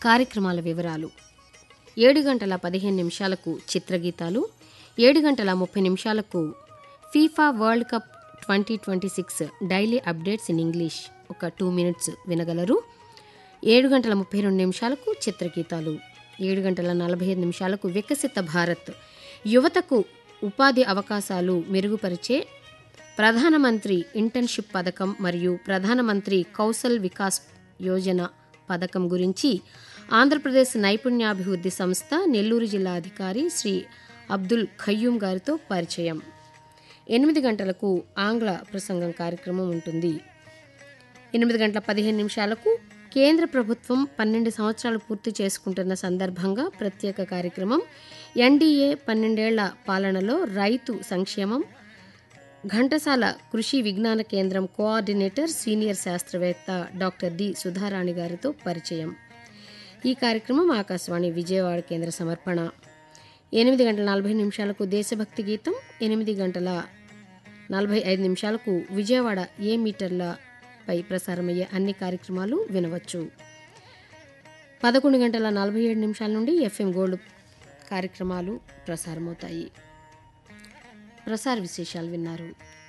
కార్యక్రమాల వివరాలు ఏడు గంటల పదిహేను నిమిషాలకు చిత్రగీతాలు ఏడు గంటల ముప్పై నిమిషాలకు FIFA world cup twenty twenty six daily updates in English ఒక టూ మినిట్స్ వినగలరు ఏడు గంటల ముప్పై రెండు నిమిషాలకు చిత్రగీతాలు ఏడు గంటల నలభై ఐదు నిమిషాలకు వికసిత భారత్ యువతకు ఉపాధి అవకాశాలు మెరుగుపరిచే ప్రధానమంత్రి ఇంటర్న్షిప్ పథకం మరియు ప్రధానమంత్రి కౌశల్ వికాస్ యోజన పథకం గురించి ఆంధ్రప్రదేశ్ నైపుణ్యాభివృద్ధి సంస్థ నెల్లూరు జిల్లా అధికారి శ్రీ అబ్దుల్ ఖయ్యూం గారితో పరిచయం ఎనిమిది గంటలకు ఆంగ్ల ప్రసంగం కార్యక్రమం ఉంటుంది ఎనిమిది గంటల పదిహేను నిమిషాలకు కేంద్ర ప్రభుత్వం పన్నెండు సంవత్సరాలు పూర్తి చేసుకుంటున్న సందర్భంగా ప్రత్యేక కార్యక్రమం ఎన్డీఏ పన్నెండేళ్ల పాలనలో రైతు సంక్షేమం ఘంటసాల కృషి విజ్ఞాన కేంద్రం కోఆర్డినేటర్ సీనియర్ శాస్త్రవేత్త డాక్టర్ డి సుధారాణి గారితో పరిచయం ఈ కార్యక్రమం ఆకాశవాణి విజయవాడ కేంద్ర సమర్పణ ఎనిమిది గంటల నలభై నిమిషాలకు దేశభక్తి గీతం ఎనిమిది గంటల నలభై ఐదు నిమిషాలకు విజయవాడ ఏ మీటర్లపై ప్రసారమయ్యే అన్ని కార్యక్రమాలు వినవచ్చు పదకొండు గంటల నలభై ఏడు నిమిషాల నుండి ఎఫ్ఎం గోల్డ్ కార్యక్రమాలు ప్రసారమవుతాయి ప్రసార విశేషాలు విన్నారు